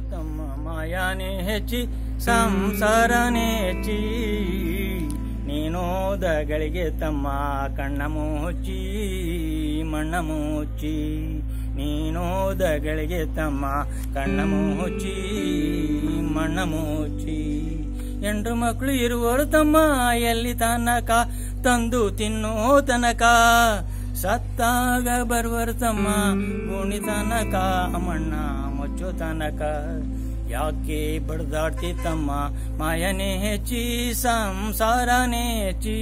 ತಮ್ಮ ಮಾಯಾನೇ ಹೆಚ್ಚಿ ಸಂಸಾರನೇ ಹೆಚ್ಚಿ ನೀನೋದಗಳಿಗೆ ತಮ್ಮ ಕಣ್ಣ ಮುಚ್ಚಿ ಮಣ್ಣ ಮುಚ್ಚಿ ನೀನೋದಗಳಿಗೆ ತಮ್ಮ ಕಣ್ಣ ಮುಚ್ಚಿ ಮಣ್ಣ ಮುಚ್ಚಿ ಎಂಡ್ರು ಮಕ್ಕಳು ಇರುವರು ತಮ್ಮ ಎಲ್ಲಿ ತನಕ ತಂದು ತಿನ್ನೋ ತನಕ ಸತ್ತಾಗ ಬರುವರು ತಮ್ಮ ಗುಣಿ ತನಕ ಮಣ್ಣ ಮುಚ್ಚೋ ತನಕ ಯಾಕೆ ಬಡ್ದಾಡ್ತಿ ತಮ್ಮ ಮಾಯನೇ ಹೆಚ್ಚಿ ಸಂಸಾರನೇ ಹೆಚ್ಚಿ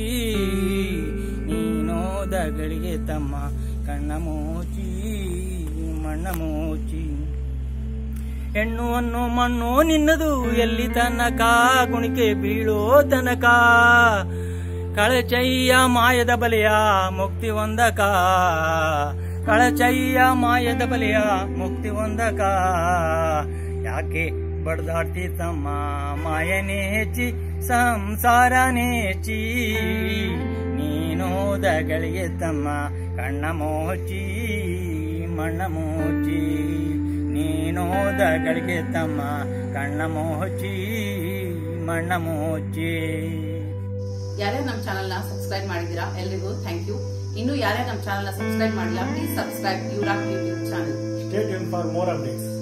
ನೀನೋದಗಳಿಗೆ ತಮ್ಮ ಕಣ್ಣ ಮುಚ್ಚಿ ಮಣ್ಣ ಮುಚ್ಚಿ ಹೆಣ್ಣು ಅನ್ನು ಮಣ್ಣು ನಿನ್ನದು ಎಲ್ಲಿ ತನಕ ಕುಣಿಕೆ ಬೀಳೋ ತನಕ ಕಳಚಯ್ಯ ಮಾಯದ ಬಲೆಯ ಮುಕ್ತಿ ಒಂದಕ ಕಳಚಯ್ಯ ಮಾಯದ ಬಲೆಯ ಮುಕ್ತಿ ಒಂದಕ ಯಾಕೆ ಬಡ್ದಾಡ್ತಿ ತಮ್ಮ ಮಾಯನೇ ಹೆಚ್ಚಿ ಸಂಸಾರನೇ ಹೆಚ್ಚಿ ನೀನೋದಗಳಿಗೆ ತಮ್ಮ ಕಣ್ಣ ಮೋಚಿ ಮಣ್ಣ ಮೋಚಿ ನೀನೋದಗಳಿಗೆ ತಮ್ಮ ಕಣ್ಣ ಮೋಚಿ ಮಣ್ಣ ಮೋಚಿ ಯಾರ್ಯಾರು ನಮ್ಮ ಚಾನಲ್ ನ ಸಬ್ಸ್ಕ್ರೈಬ್ ಮಾಡಿದೀರಾ ಎಲ್ರಿಗೂ ಥ್ಯಾಂಕ್ ಯು ಇನ್ನು ಯಾರ್ಯಾರು ನಮ್ಮ ಚಾನಲ್ ನ ಸಬ್ಸ್ಕ್ರೈಬ್ ಮಾಡಿಲ್ಲ ಪ್ಲೀಸ್ ಸಬ್ಸ್ಕ್ರೈಬ್ ಯುರಾಕ್ YouTube channel Stay tuned for more updates.